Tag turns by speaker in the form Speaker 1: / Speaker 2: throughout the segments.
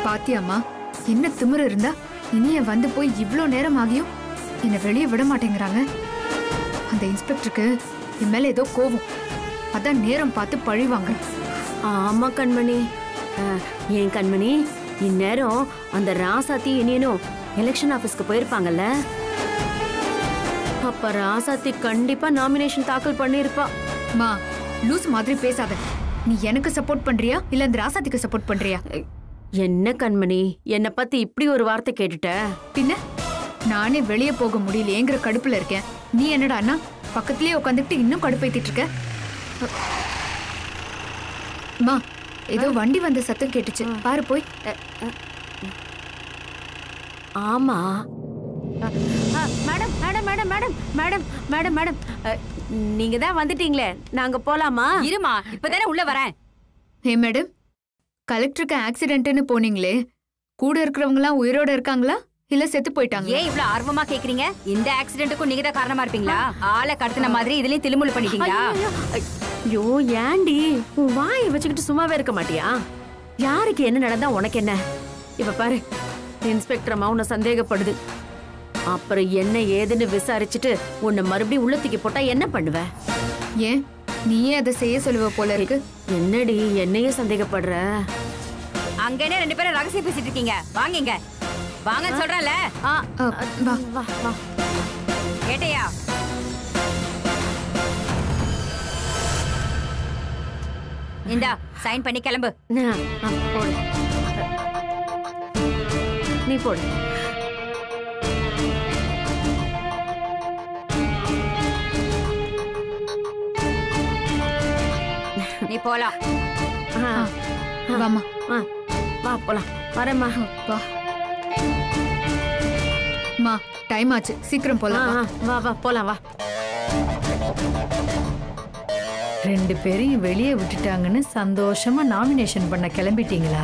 Speaker 1: பாத்தியாம்மா என்ன திமிரு இருந்தா இனிய வந்து போய் இவ்ளோ நேரம் ஆகியும் என்னை வெளியே விட மாட்டேங்கிறாங்க அந்த இன்ஸ்பெக்டருக்கு என் மேல ஏதோ கோவம் அதான் நேரம் பார்த்து பழி வாங்குறேன்
Speaker 2: ஆமா கண்மணி அஹ், ஏன் கண்மணி இந்நேரம் அந்த ராசாத்தி இனியனும் எலெக்ஷன் ஆபீஸ்க்கு போயிருப்பாங்கல்ல அப்ப ராசாத்தி கண்டிப்பா நாமினேஷன் தாக்கல் பண்ணிருப்பா
Speaker 1: மா லூஸ் மாதிரி பேசாத நீ எனக்கு சப்போர்ட் பண்றியா இல்ல அந்த ராசாத்திக்கு சப்போர்ட் பண்றியா
Speaker 2: என்ன கண்மணி என்னை பத்தி இப்படி ஒரு வார்த்தை கேட்டுட்ட
Speaker 1: பின்ன நானே வெளியே போக முடியலையேங்கிற கடுப்புல இருக்கேன் நீ என்னடா அண்ணா பக்கத்துலயே உட்காந்துக்கிட்டு இன்னும் கடுப்பேத்திட்டு இருக்க மா ஏதோ வண்டி வந்த சத்தம் கேட்டுச்சு பாரு போய்
Speaker 2: ஆமா அ, அ, madam madam madam madam madam madam madam அ, நீங்க தான் வந்துட்டீங்களே நாங்க போலாமா
Speaker 3: இருமா இப்பதானே உள்ள வரேன்
Speaker 1: ஹே மேடம் கலெக்டருக்கு ஆக்சிடென்ட்னு போனீங்களே கூட இருக்கிறவங்களாம் உயிரோட இருக்காங்களா இல்ல செத்து போயிட்டாங்க
Speaker 3: ஏன் இவ்ளோ ஆர்வமா கேக்குறீங்க இந்த ஆக்சிடென்ட்டுக்கும் நீங்க தான் காரணமா இருப்பீங்களா ஆளை கடத்தின மாதிரி இதுலயும் திலுமுல் பண்ணிட்டீங்களா
Speaker 2: ஐயோ ஏண்டி உன் வாயை வச்சுக்கிட்டு சும்மாவே இருக்க மாட்டியா யாருக்கு என்ன நடந்தா உனக்கு என்ன இப்ப பாரு இன்ஸ்பெக்டர் அம்மா உன்னை சந்தேகப்படுது அப்புறம் என்ன ஏதுன்னு விசாரிச்சுட்டு உன்னை மறுபடியும் உள்ளத்துக்கு போட்டா என்ன பண்ணுவ
Speaker 1: ஏன் நீயே அதை செய்ய சொல்லுவ போல இருக்கு
Speaker 2: என்னடி என்னையே சந்தேகப்படுற
Speaker 3: அங்க என்ன ரெண்டு பேரும் ரகசியம் பேசிட்டு இருக்கீங்க வாங்க இங்க வாங்க சொல்றேன்ல
Speaker 2: ஆ,
Speaker 1: அ, வா
Speaker 2: வா வா
Speaker 3: கேட்டையா இந்தா சைன் பண்ணி கிளம்பு
Speaker 2: நான், ஆ, போடு நீ போடு
Speaker 3: நீ போலாம்
Speaker 2: ஆ,
Speaker 1: வாமா
Speaker 2: ஆ, வா போலாம் வரேம்மா
Speaker 1: வா மா டைம் ஆச்சு சீக்கிரம்
Speaker 2: ஆ,
Speaker 1: போலாம் வா.
Speaker 2: ஆ, வா வா போலாம் வா
Speaker 4: ரெண்டு பேரையும் வெளியே விட்டுட்டாங்கன்னு சந்தோஷமா நாமினேஷன் பண்ண கிளம்பிட்டீங்களா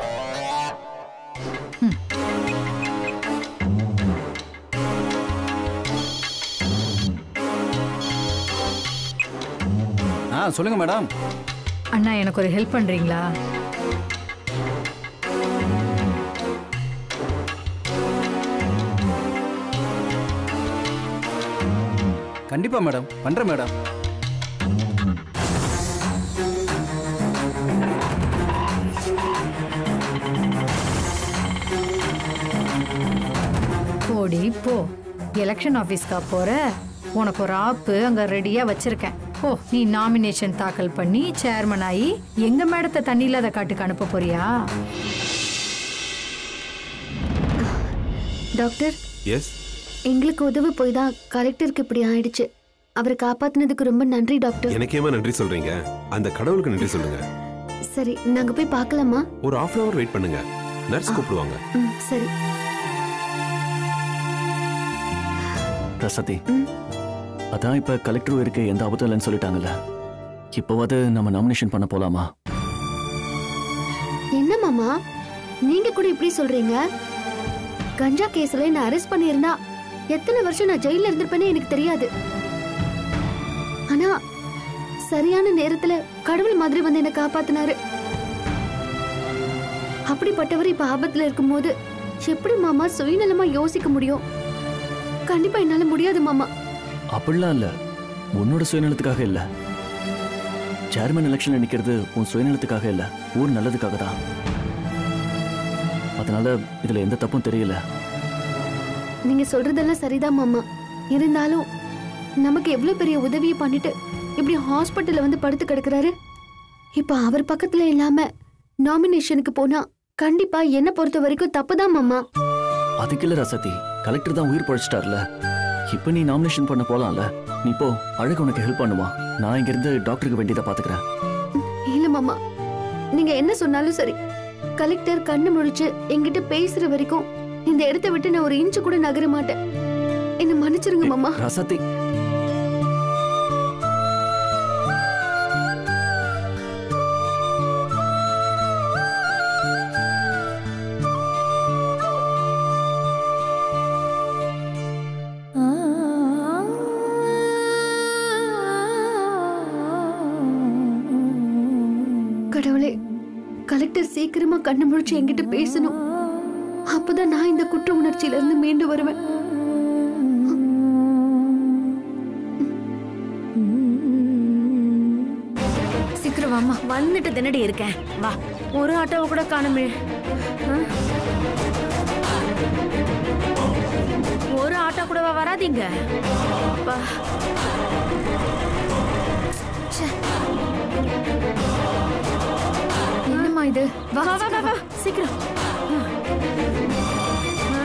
Speaker 5: ஆ சொல்லுங்க மேடம்
Speaker 4: அண்ணா எனக்கு ஒரு ஹெல்ப் பண்றீங்களா
Speaker 5: கண்டிப்பா மேடம் பண்றேன் மேடம்
Speaker 4: போடி போ எலெக்ஷன் ஆபீஸ்க்கா போற உனக்கு ஒரு ஆப்பு அங்க ரெடியா வச்சிருக்கேன் ஓ நீ நாமினேஷன் தாக்கல் பண்ணி சேர்மன் ஆகி எங்க மேடத்தை தண்ணி இல்லாத காட்டுக்கு அனுப்ப போறியா
Speaker 6: டாக்டர்
Speaker 7: எஸ்
Speaker 6: எங்களுக்கு உதவி போய் தான் கலெக்டருக்கு இப்படி ஆயிடுச்சு அவரை காப்பாத்துனதுக்கு ரொம்ப நன்றி டாக்டர்
Speaker 7: எனக்கேமா நன்றி சொல்றீங்க அந்த கடவுளுக்கு நன்றி சொல்லுங்க
Speaker 6: சரி நாங்க போய் பார்க்கலாமா
Speaker 7: ஒரு half அன் அவர் வெயிட் பண்ணுங்க நர்ஸ் கூப்பிடுவாங்க
Speaker 6: ம் சரி
Speaker 8: ரசதி
Speaker 6: ம்.
Speaker 8: அதான் இப்ப கலெக்டர் உயிருக்கு எந்த ஆபத்தும் இல்லைன்னு சொல்லிட்டாங்கல்ல இப்போவாது நம்ம நாமினேஷன் பண்ண போலாமா
Speaker 6: என்ன மாமா நீங்க கூட இப்படி சொல்றீங்க கஞ்சா கேஸ்ல என்ன அரெஸ்ட் பண்ணியிருந்தா எத்தனை வருஷம் நான் ஜெயில இருந்திருப்பேனே எனக்கு தெரியாது ஆனா சரியான நேரத்துல கடவுள் மாதிரி வந்து என்ன காப்பாத்தினாரு அப்படிப்பட்டவர் இப்ப ஆபத்துல இருக்கும்போது எப்படி மாமா சுயநலமா யோசிக்க முடியும் கண்டிப்பா என்னால முடியாது மாமா
Speaker 8: அப்படிலாம் இல்ல உன்னோட சுயநலத்துக்காக இல்ல சேர்மன் எலெக்ஷன்ல நிக்கிறது உன் சுயநலத்துக்காக இல்ல ஊர் நல்லதுக்காக தான் அதனால இதுல எந்த தப்பும் தெரியல
Speaker 6: நீங்க சொல்றதெல்லாம் சரிதான் மாமா இருந்தாலும் நமக்கு எவ்வளவு பெரிய உதவியை பண்ணிட்டு இப்படி ஹாஸ்பிட்டல்ல வந்து படுத்து கிடக்குறாரு இப்ப அவர் பக்கத்துல இல்லாம நாமினேஷனுக்கு போனா கண்டிப்பா என்ன பொறுத்த வரைக்கும் தப்புதான் மாமா
Speaker 8: அதுக்கு இல்ல ரசதி கலெக்டர் தான் உயிர் பழிச்சிட்டார்ல இப்ப நீ நாமினேஷன் பண்ண போலாம்ல நீ போ அழகு உனக்கு ஹெல்ப் பண்ணுமா நான் இங்க இருந்து டாக்டருக்கு வேண்டியதை பாத்துக்கிறேன்
Speaker 6: இல்ல மாமா நீங்க என்ன சொன்னாலும் சரி கலெக்டர் கண்ணு முழிச்சு என்கிட்ட பேசுற வரைக்கும் இந்த இடத்தை விட்டு நான் ஒரு இன்ச்சு கூட நகர மாட்டேன் என்ன மன்னிச்சிருங்க மாமா
Speaker 8: ரசதி
Speaker 6: கடவுளே கலெக்டர் சீக்கிரமா கண்ணு முழிச்சு என்கிட்ட பேசணும் அப்பதான் நான் இந்த குற்ற உணர்ச்சியில இருந்து மீண்டு வருவேன்
Speaker 1: சீக்கிரம் வாமா
Speaker 2: வந்துட்டு தினடி இருக்கேன் வா ஒரு ஆட்டோவை கூட காணுமே ஆ? ஒரு ஆட்டோ கூடவா வராதீங்க அப்பா.
Speaker 1: என்னம்மா இது வா
Speaker 2: வா வா வா வா சீக்கிரம் ஆ.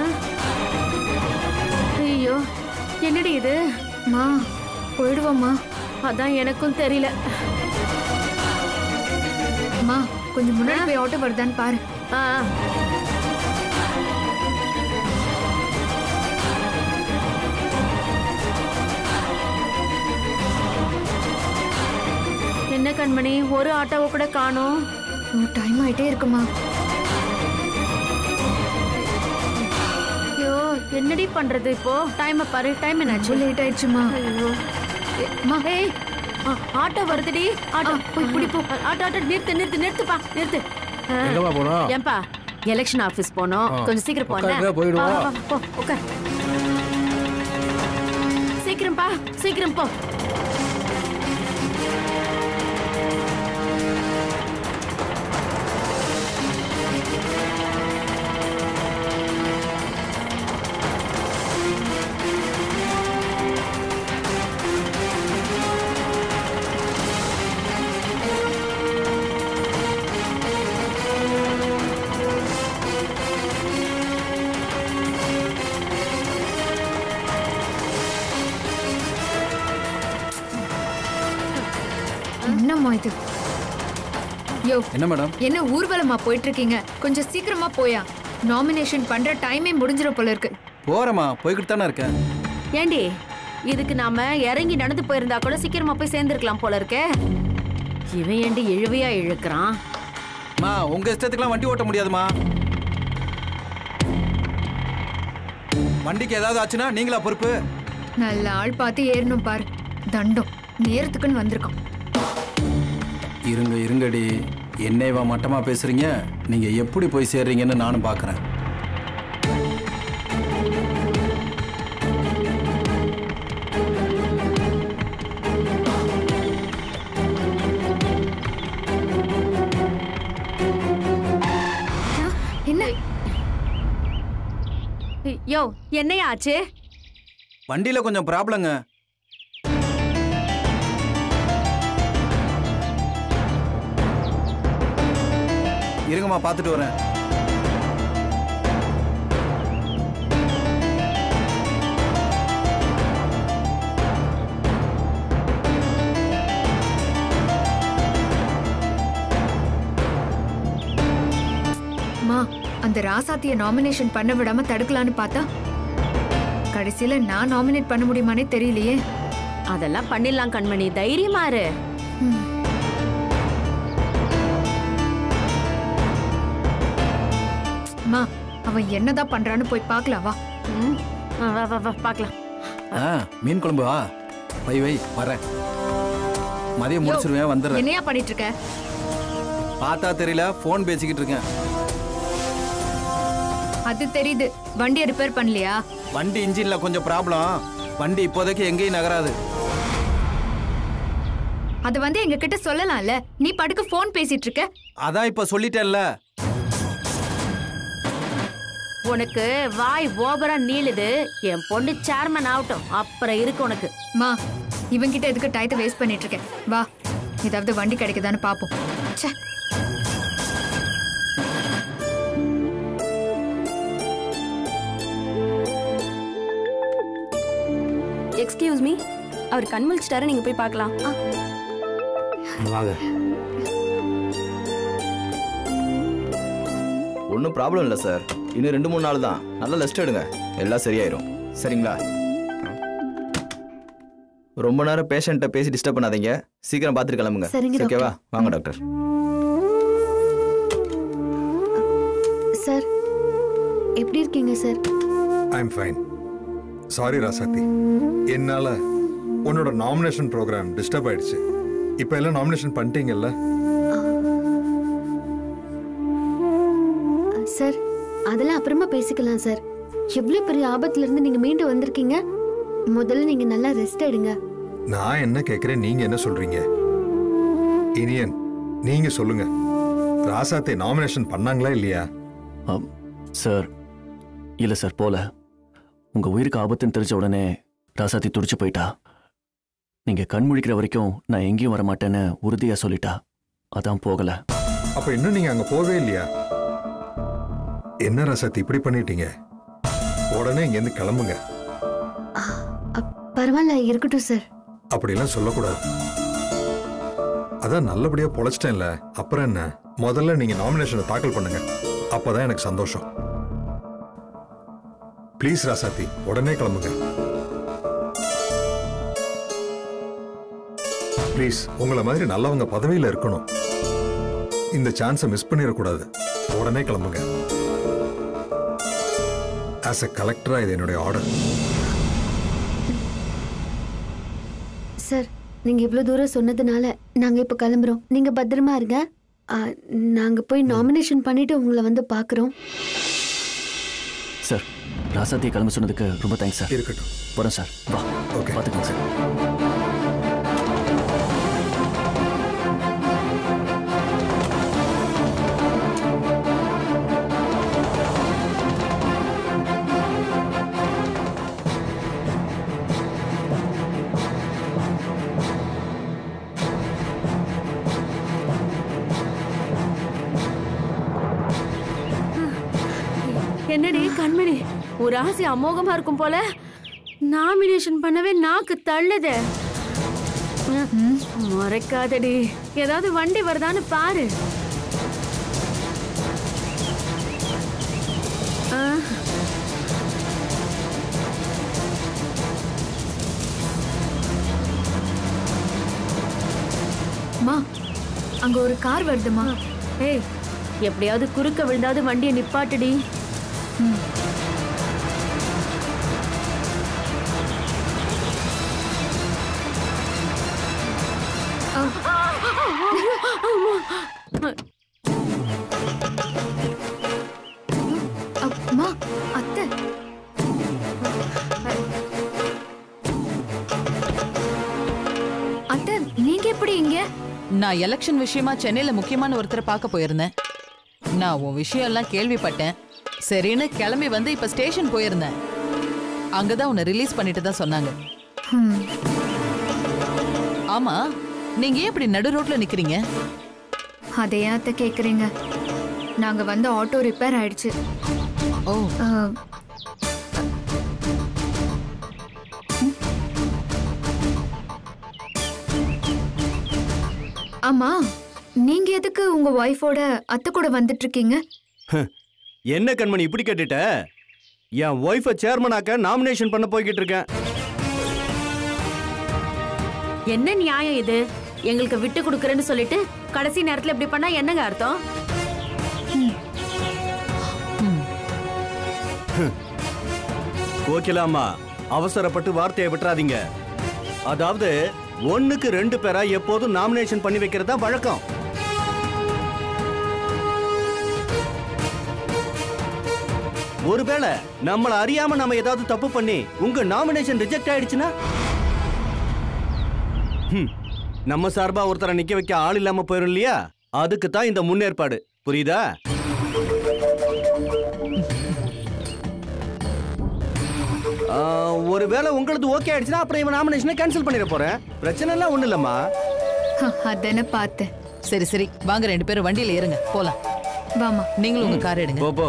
Speaker 2: ஐயோ என்னடி இது
Speaker 1: மா போயிடுவோம்மா
Speaker 2: அதான் எனக்கும் தெரியல
Speaker 1: அம்மா கொஞ்சம் முன்னாடி போய் ஆட்டோ வருதான்னு பாரு
Speaker 2: ஆ ஆ. என்ன கண்மணி ஒரு ஆட்டோவை கூட காணோம்
Speaker 1: டைம் ஆயிட்டே இருக்குமா
Speaker 2: ஐயோ என்னடி பண்றது இப்போ டைம் பாரு டைம் என்னாச்சு
Speaker 1: லேட் ஆயிடுச்சுமா
Speaker 2: ஐயோ அம்மா ஏய் ஆ, ஆட்டோ வருதுடி ஆட்டோ போய் பிடி போ ஆட்டோ ஆட்டோ நிறுத்து நிறுத்து நிறுத்துப்பா நிறுத்து ஆ.
Speaker 5: எங்கம்மா போனோம்
Speaker 2: ஏன்பா எலெக்ஷன் ஆபீஸ் போனோம்
Speaker 5: ஆ.
Speaker 2: கொஞ்சம் சீக்கிரம் போன
Speaker 5: உட்காருங்க, போயிடுவோம்.
Speaker 2: போ உட்கார் சீக்கிரம் பா சீக்கிரம் போ
Speaker 1: என்னம்மா இது யோ
Speaker 5: என்ன மேடம்
Speaker 1: என்ன ஊர்வலமா போயிட்டு இருக்கீங்க கொஞ்சம் சீக்கிரமா போயா நாமினேஷன் பண்ற டைமே முடிஞ்சிரும் போல இருக்கு
Speaker 5: போறேம்மா போய்கிட்டு தானே இருக்கேன்
Speaker 2: ஏண்டி இதுக்கு நாம இறங்கி நடந்து போயிருந்தா கூட சீக்கிரமா போய் சேர்ந்துருக்கலாம் போல இருக்கே இவன் ஏண்டி இழுவையா இழுக்கிறான்
Speaker 5: மா உங்க இஷ்டத்துக்குலாம் வண்டி ஓட்ட முடியாதுமா வண்டிக்கு ஏதாவது ஆச்சுன்னா நீங்களா பொறுப்பு
Speaker 1: நல்ல ஆள் பார்த்து ஏறணும் பாரு தண்டம் நேரத்துக்குன்னு வந்திருக்கான்
Speaker 5: இருங்க இருங்கடி என்னைவா மட்டமா பேசுறீங்க நீங்க எப்படி போய் சேர்றீங்கன்னு நானும் பார்க்கறேன்
Speaker 1: என்ன
Speaker 2: யோ என்னையா ஆச்சு
Speaker 5: வண்டியில கொஞ்சம் ப்ராப்ளங்க இருங்கம்மா பார்த்துட்டு வரேன்
Speaker 1: மா அந்த ராசாத்திய நாமினேஷன் பண்ண விடாம தடுக்கலான்னு பார்த்தா கடைசியில நான் நாமினேட் பண்ண முடியுமானே தெரியலையே
Speaker 2: அதெல்லாம் பண்ணிடலாம் கண்மணி தைரியமா இரு
Speaker 1: மா அவன் என்னதான் பண்றான்னு போய் பார்க்கலாம் வா
Speaker 2: ம், ஆ, வா வா வா பார்க்கலாம்
Speaker 5: ஆ மீன் குழம்பு வா வை வை வரேன் மதியம் முடிச்சிருவேன் வந்துடுறேன்
Speaker 1: என்னையா பண்ணிட்டு இருக்க
Speaker 5: பார்த்தா தெரியல ஃபோன் பேசிக்கிட்டு இருக்கேன்
Speaker 1: அது தெரியுது வண்டியை ரிப்பேர் பண்ணலையா
Speaker 5: வண்டி இன்ஜின்ல கொஞ்சம் ப்ராப்ளம் வண்டி இப்போதைக்கு எங்கேயும் நகராது
Speaker 1: அது வந்து எங்க கிட்ட சொல்லலாம்ல நீ படுக்க ஃபோன் பேசிட்டு இருக்க
Speaker 5: அதான் இப்ப சொல்லிட்டேன்ல
Speaker 2: உனக்கு வாய் ஓவரா நீளுது என் பொண்ணு சேர்மன் ஆகட்டும் அப்புறம் இருக்கு உனக்கு
Speaker 1: மா இவன்கிட்ட எதுக்கு டயத்தை வேஸ்ட் பண்ணிட்டு இருக்கேன் வா ஏதாவது வண்டி கிடைக்குதான்னு பாப்போம் ச்சே
Speaker 9: எக்ஸ்கியூஸ் மீ அவர் கண் முழிச்சிட்டாரு நீங்க போய் பார்க்கலாம்
Speaker 10: வாங்க
Speaker 11: ஒன்றும் ப்ராப்ளம் இல்லை சார் இன்னும் ரெண்டு மூணு நாள் தான் நல்லா ரெஸ்ட் எடுங்க எல்லாம் சரியாயிரும் சரிங்களா ரொம்ப நேரம் பேஷண்ட்டை பேசி டிஸ்டர்ப் பண்ணாதீங்க சீக்கிரம் பார்த்துட்டு கிளம்புங்க
Speaker 6: சரிங்க, டாக்டர்.
Speaker 11: ஓகேவா வாங்க டாக்டர்
Speaker 6: சார் எப்படி இருக்கீங்க sir
Speaker 12: I am fine sorry Rasathi என்னால உன்னோட நாமினேஷன் ப்ரோக்ராம் டிஸ்டர்ப் ஆயிடுச்சு இப்போ எல்லாம் நாமினேஷன் பண்ணிட்டீங்கல்ல
Speaker 6: பேசிக்கலாம் சார் எவ்வளவு பெரிய ஆபத்துல இருந்து நீங்க மீண்டு வந்திருக்கீங்க முதல்ல நீங்க நல்லா ரெஸ்ட் எடுங்க
Speaker 12: நான் என்ன கேட்கிறேன் நீங்க என்ன சொல்றீங்க இனியன் நீங்க சொல்லுங்க ராசாத்தை நாமினேஷன் பண்ணாங்களா இல்லையா
Speaker 8: ஆம், சார் இல்லை சார் போல உங்கள் உயிருக்கு ஆபத்துன்னு தெரிஞ்ச உடனே ராசாத்தி துடிச்சு போயிட்டா நீங்கள் கண் முழிக்கிற வரைக்கும் நான் எங்கேயும் வர மாட்டேன்னு உறுதியாக சொல்லிட்டா அதான் போகலை
Speaker 12: அப்ப இன்னும் நீங்க அங்க போவே இல்லையா என்ன ராசாத்தி இப்படி பண்ணிட்டீங்க உடனே இங்க இருந்து கிளம்புங்க
Speaker 6: பரவாயில்ல இருக்கட்டும் சார்
Speaker 12: அப்படிலாம் சொல்லக்கூடாது அதான் நல்லபடியா பொழைச்சிட்டேன்ல அப்புறம் என்ன முதல்ல நீங்க நாமினேஷனை தாக்கல் பண்ணுங்க அப்பதான் எனக்கு சந்தோஷம் ப்ளீஸ் ராசாத்தி உடனே கிளம்புங்க ப்ளீஸ் உங்களை மாதிரி நல்லவங்க பதவியில இருக்கணும் இந்த சான்ஸை மிஸ் பண்ணிடக்கூடாது உடனே கிளம்புங்க ஆஸ் அ கலெக்டரா இது என்னுடைய ஆர்டர்
Speaker 6: சார் நீங்க இவ்வளவு தூரம் சொன்னதுனால நாங்க இப்ப கிளம்புறோம் நீங்க பத்திரமா இருங்க ஆ, நாங்க போய் நாமினேஷன் பண்ணிட்டு உங்களை வந்து பாக்குறோம்
Speaker 8: சார் ராசாத்தியை கிளம்ப சொன்னதுக்கு ரொம்ப தேங்க்ஸ் சார்
Speaker 12: இருக்கட்டும்
Speaker 8: வரேன் சார் வா ஓகே பார்த்துக்கலாம் சார்
Speaker 2: என்னடி கண்மணி ஒரு ஆசை அமோகமா இருக்கும் போல நாமினேஷன் பண்ணவே நாக்கு தள்ளுதே ம், மறைக்காதடி ஏதாவது வண்டி வருதான்னு பாரு ஆ,
Speaker 1: மா அங்க ஒரு கார் வருதுமா
Speaker 2: ஏய் எப்படியாவது குறுக்க விழுந்தாவது வண்டியை நிப்பாட்டுடி
Speaker 1: அம்மா அத்தை அத்தை நீங்க எப்படி இங்க
Speaker 13: நான் எலெக்ஷன் விஷயமா சென்னையில முக்கியமான ஒருத்தரை பார்க்க போயிருந்தேன் நான் உன் விஷயம் எல்லாம் கேள்விப்பட்டேன் சரின்னு கிளம்பி வந்து இப்ப ஸ்டேஷன் போயிருந்தேன் அங்கதான் உன்னை ரிலீஸ் பண்ணிட்டு தான் சொன்னாங்க
Speaker 1: ஹம்,
Speaker 13: ஆமா நீங்க ஏன் இப்படி நடு ரோட்ல நிக்கிறீங்க
Speaker 1: அதை ஏன் அத்தை கேக்குறீங்க நாங்க வந்த ஆட்டோ ரிப்பேர் ஆயிடுச்சு
Speaker 13: ஓ
Speaker 1: ஆமா நீங்க எதுக்கு உங்க ஒய்ஃபோட அத்தை கூட வந்துட்டு இருக்கீங்க
Speaker 14: என்ன கண்மணி இப்படி கேட்டுட்ட என் ஒய்ஃபை சேர்மனாக்க நாமினேஷன் பண்ண போய்கிட்டு இருக்கேன்
Speaker 2: என்ன நியாயம் இது எங்களுக்கு விட்டு கொடுக்கறேன்னு சொல்லிட்டு கடைசி நேரத்துல இப்படி பண்ணா என்னங்க அர்த்தம்
Speaker 14: கோகிலாமா அவசரப்பட்டு வார்த்தையை விட்டுறாதீங்க அதாவது ஒண்ணுக்கு ரெண்டு பேரா எப்போதும் நாமினேஷன் பண்ணி வைக்கிறது தான் வழக்கம் ஒருவேளை நம்மள அறியாம நம்ம ஏதாவது தப்பு பண்ணி உங்க நாமினேஷன் ரிஜெக்ட் ஆயிடுச்சுன்னா ஹம், நம்ம சார்பா ஒருத்தரை நிக்க வைக்க ஆள் இல்லாம போயிரும் இல்லையா அதுக்கு தான் இந்த முன்னேற்பாடு புரியுதா ஆ, ஒருவேளை உங்களது ஓகே ஆயிடுச்சுன்னா அப்புறம் இவன் நாமினேஷனை கேன்சல் பண்ணிட போறேன் பிரச்சனை எல்லாம் ஒண்ணு இல்லம்மா
Speaker 1: அதானே பார்த்தேன்
Speaker 13: சரி சரி வாங்க ரெண்டு பேரும் வண்டியில ஏறுங்க போலாம்
Speaker 1: வாமா
Speaker 13: நீங்களும் உங்க கார் எடுங்க
Speaker 14: போ போ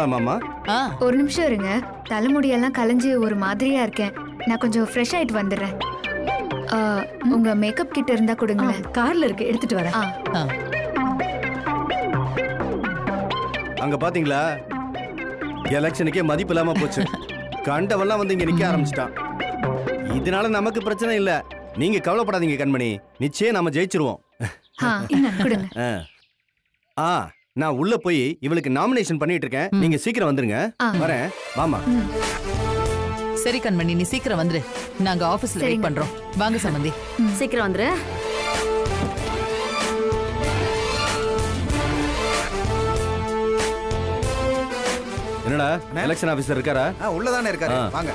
Speaker 14: மாமா
Speaker 1: ஒரு நிமிஷம் இருங்க தலைமுடியெல்லாம் கலைஞ்சு ஒரு மாதிரியா இருக்கேன் நான் கொஞ்சம் ஃப்ரெஷ் ஆயிட்டு வந்துடுறேன் ஆ, உங்க மேக்கப் கிட்ட இருந்தா கொடுங்களேன்
Speaker 4: கார்ல இருக்கு எடுத்துட்டு வரேன்
Speaker 14: அங்க பாத்தீங்களா எலெக்ஷனுக்கே மதிப்பு இல்லாம போச்சு கண்டவெல்லாம் வந்து இங்க நிக்க ஆரம்பிச்சிட்டான் இதனால நமக்கு பிரச்சனை இல்ல நீங்க கவலைப்படாதீங்க கண்மணி நிச்சயம் நம்ம ஜெயிச்சிருவோம்
Speaker 1: கொடுங்க
Speaker 14: ஆ. ஆ நான் உள்ள போய் இவளுக்கு நாமினேஷன் பண்ணிட்டு இருக்கேன் நீங்க சீக்கிரம் வந்துருங்க
Speaker 13: ஆ.
Speaker 14: வரேன் வாமா
Speaker 13: சரி கண்மணி நீ சீக்கிரம் வந்துரு நாங்க ஆபீஸ்ல வெயிட் பண்றோம் வாங்க சம்பந்தி
Speaker 2: சீக்கிரம் வந்துரு
Speaker 14: என்னடா எலெக்ஷன் ஆபீசர் இருக்காரா
Speaker 15: உள்ளதானே இருக்காரு
Speaker 14: ஆ.
Speaker 15: வாங்க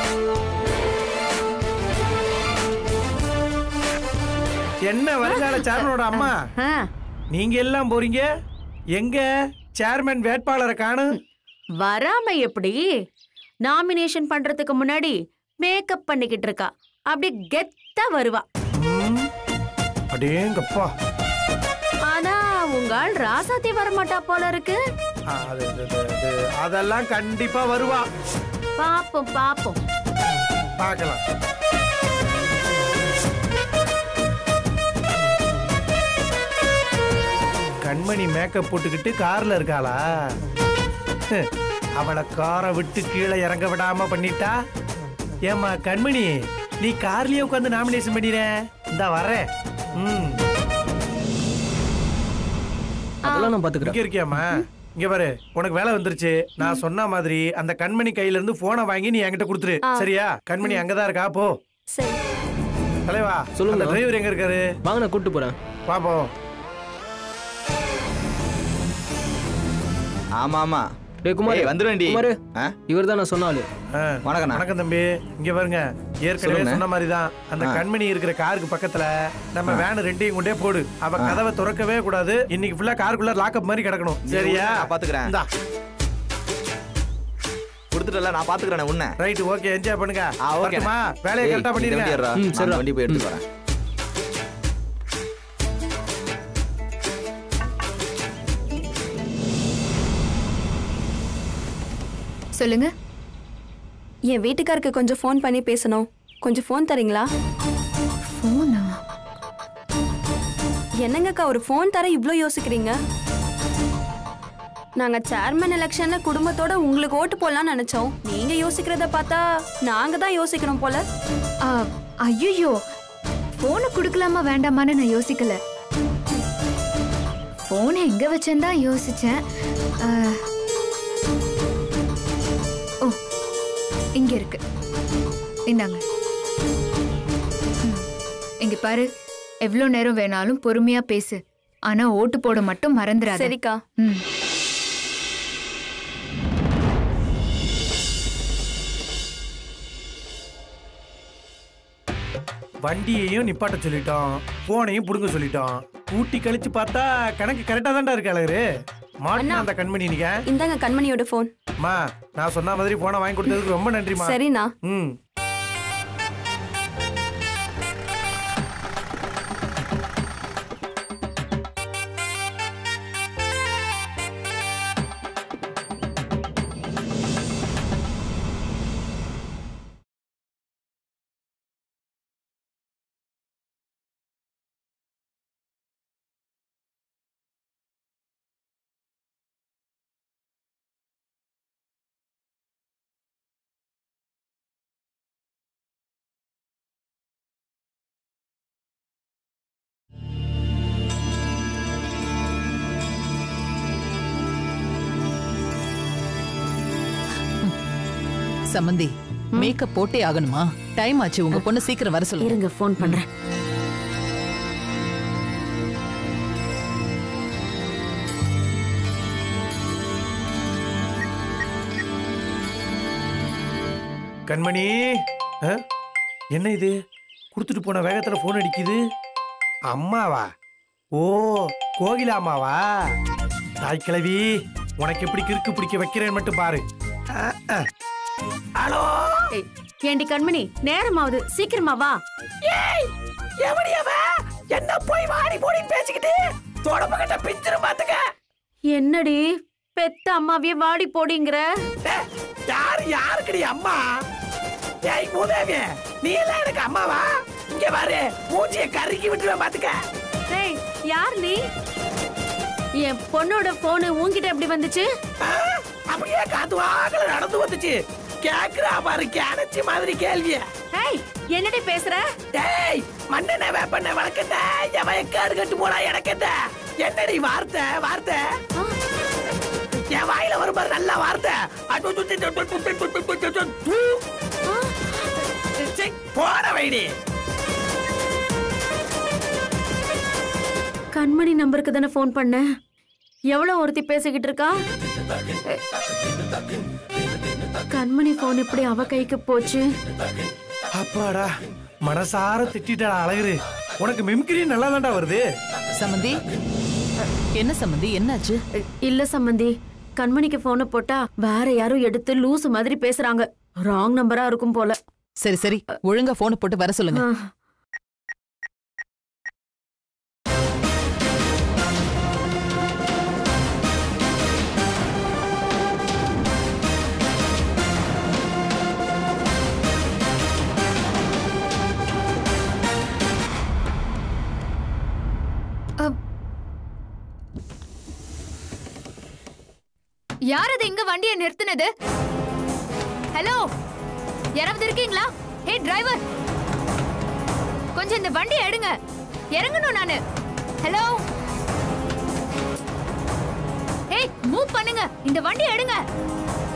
Speaker 16: என்ன வருங்கால சேர்மனோட அம்மா நீங்க எல்லாம் போறீங்க எங்க சேர்மன் வேட்பாளரை காணும்
Speaker 2: வராம எப்படி நாமினேஷன் பண்றதுக்கு முன்னாடி மேக்கப் பண்ணிக்கிட்டு இருக்கா அப்படி கெத்தா வருவா
Speaker 16: அடேங்கப்பா
Speaker 2: ஆனா உங்க ஆள் ராசாத்தி வரமாட்டா போல இருக்கு
Speaker 16: ஆ, அது, அது, அது, அது, அதெல்லாம் கண்டிப்பா வருவா
Speaker 2: பாப்போம் பாப்போம்
Speaker 16: பார்க்கலாம் கண்மணி மேக்கப் போட்டுக்கிட்டு கார்ல இருக்காளா ஹ், அவளை காரை விட்டு கீழே இறங்க விடாம பண்ணிட்டா ஏம்மா கண்மணி நீ கார்லயே உட்காந்து நாமினேஷன் பண்ணிடுற இந்த வரேன் ம்
Speaker 17: அதெல்லாம் நான் பாத்துக்கிறேன்
Speaker 16: இங்க இருக்கியாம்மா இங்க பாரு உனக்கு வேலை வந்துருச்சு நான் சொன்ன மாதிரி அந்த கண்மணி கையில இருந்து போனை வாங்கி நீ என்கிட்ட கொடுத்துரு
Speaker 17: ஆ.
Speaker 16: சரியா கண்மணி அங்கதான் இருக்கா போ
Speaker 9: சரி
Speaker 16: தலைவா
Speaker 17: சொல்லுங்க.
Speaker 16: அந்த டிரைவர் எங்க இருக்காரு
Speaker 17: வாங்க நான் கூட்டு போறேன்
Speaker 16: பாப்போம்
Speaker 11: ஆமா ஆமா
Speaker 17: டேய் குமார்
Speaker 11: ஏய், வந்துருவேன்டி.
Speaker 17: குமார்
Speaker 11: ஆ?
Speaker 17: இவர் தான் நான் சொன்ன ஆளு
Speaker 16: வணக்கம் வணக்கம் தம்பி இங்க பாருங்க ஏற்கனவே
Speaker 11: சொல்லுங்க.
Speaker 16: சொன்ன மாதிரி தான் அந்த
Speaker 11: ஆ.
Speaker 16: கண்மணி இருக்கிற காருக்கு பக்கத்துல நம்ம
Speaker 11: ஆ.
Speaker 16: வேன் ரெண்டையும் கொண்டே போடு அவ
Speaker 11: ஆ.
Speaker 16: கதவை திறக்கவே கூடாது இன்னைக்கு ஃபுல்லா காருக்குள்ள லாக்அப் மாதிரி கிடக்கணும்
Speaker 11: நீ
Speaker 16: சரியா
Speaker 11: விடு, நான் பாத்துக்கிறேன்.
Speaker 16: இந்தா
Speaker 11: கொடுத்துட்டல நான் பாத்துக்கிறேன் உன்ன
Speaker 16: ரைட் ஓகே என்ஜாய் பண்ணுங்க
Speaker 11: ஆ ஓகே
Speaker 16: வரட்டுமா? வேலையை கரெக்டா பண்ணிருங்க
Speaker 11: ம் சரி வண்டி போய் எடுத்து வரேன்
Speaker 1: சொல்லுங்க
Speaker 9: என் வீட்டுக்காருக்கு கொஞ்சம் ஃபோன் பண்ணி பேசணும் கொஞ்சம் ஃபோன் தரீங்களா
Speaker 1: ஃபோனா
Speaker 9: என்னங்கக்கா ஒரு ஃபோன் தர இவ்ளோ யோசிக்கிறீங்க நாங்க சேர்மன் எலெக்ஷன்ல குடும்பத்தோட உங்களுக்கு ஓட்டு போடலாம்னு நினைச்சோம் நீங்க யோசிக்கிறத பார்த்தா நாங்க தான் யோசிக்கணும் போல
Speaker 1: ஐயோ போனை கொடுக்கலாமா வேண்டாமான்னு நான் யோசிக்கல போனை எங்க வச்சேன்னு தான் யோசிச்சேன் ஆ, ஓ இங்க இருக்கு இந்தாங்க ம், இங்க பாரு எவ்வளோ நேரம் வேணாலும் பொறுமையா பேசு ஆனா ஓட்டு போட மட்டும் மறந்துடாத
Speaker 9: சரிக்கா
Speaker 1: ம்
Speaker 16: வண்டியையும் நிப்பாட்ட சொல்லிட்டோம் போனையும் புடுங்க சொல்லிட்டோம் கூட்டி கழிச்சு பார்த்தா கணக்கு கரெக்டா தான்டா இருக்கு அழகு மாட்டினா அந்த கண்மணி நீங்க
Speaker 9: இந்தாங்க கண்மணியோட ஃபோன்
Speaker 16: அம்மா நான் சொன்ன மாதிரி போனை வாங்கி கொடுத்ததுக்கு ரொம்ப நன்றிமா
Speaker 9: சரிண்ணா.
Speaker 16: ம்
Speaker 13: சம்மந்தி மேக்கப் போட்டே ஆகணுமா டைம் ஆச்சு உங்க பொண்ணு சீக்கிரம் வர சொல்லுங்க
Speaker 2: இருங்க ஃபோன் பண்றேன்
Speaker 16: கண்மணி ஆ? என்ன இது கொடுத்துட்டு போன வேகத்துல போன் அடிக்குது அம்மாவா ஓ கோகிலா அம்மாவா தாய் கிழவி உனக்கு எப்படி கிறுக்கு பிடிக்க வைக்கிறேன்னு மட்டும் பாரு ஆ, ஆ. ஹலோ
Speaker 2: ஏய், ஏண்டி கண்மணி நேரமாவது சீக்கிரமா வா
Speaker 16: ஏய் எவடியவ என்ன போய் வாடி போடி பேசிக்கிட்டு தொடப்பு கிட்ட பிஞ்சிரும் பாத்துக்க
Speaker 2: என்னடி பெத்த அம்மாவிய வாடி போடிங்கிற
Speaker 16: யாரு யாருக்குடி அம்மா ஏய் மூதேவி நீ எல்லாம் எனக்கு அம்மாவா இங்க பாரு மூஞ்சிய கருக்கி விட்டுருவேன் பாத்துக்க
Speaker 2: டேய் யார் நீ என் பொண்ணோட போனு உன்கிட்ட எப்படி வந்துச்சு
Speaker 16: அப்படியே காத்து வாக்கல நடந்து வந்துச்சு கேக்குறா பாரு கேனச்சி மாதிரி கேள்விய
Speaker 2: ஏய் என்னடி பேசுற
Speaker 16: டேய் மண்ணெண்ண வேப்பண்ண வளர்க்கண்ட என் வயக்காடு கட்டு போனா எனக்கு என்ன என்னடி வார்த்தை வார்த்தை என் வாயில வரும் பாரு நல்ல வார்த்தை அடு, டு, டு, டு, டு, டு, டு, டு, டு, டு, டு, டு. சீ, போட வைடி
Speaker 2: கண்மணி நம்பருக்கு தானே ஃபோன் பண்ண எவ்வளவு ஒருத்தி பேசிக்கிட்டு இருக்கா கண்மணி ஃபோன் இப்படி அவ கைக்கு போச்சு
Speaker 16: அப்பாடா மனசார திட்டாடா அழகுரு உனக்கு மிமிக்ரி நல்லா தான்டா வருது
Speaker 13: சம்மந்தி என்ன சம்மந்தி என்னாச்சு
Speaker 2: இல்ல சம்பந்தி கண்மணிக்கு போனை போட்டா வேற யாரும் எடுத்து லூசு மாதிரி பேசுறாங்க ராங் நம்பரா இருக்கும் போல
Speaker 13: சரி சரி ஒழுங்கா போனை போட்டு வர சொல்லுங்க
Speaker 2: ஆ.
Speaker 1: யார் அது இங்க வண்டியை நிறுத்தினது ஹலோ யாராவது இருக்கீங்களா ஹே டிரைவர் கொஞ்சம் இந்த வண்டியை எடுங்க இறங்கணும் நானு ஹலோ ஏய் மூவ் பண்ணுங்க இந்த வண்டியை எடுங்க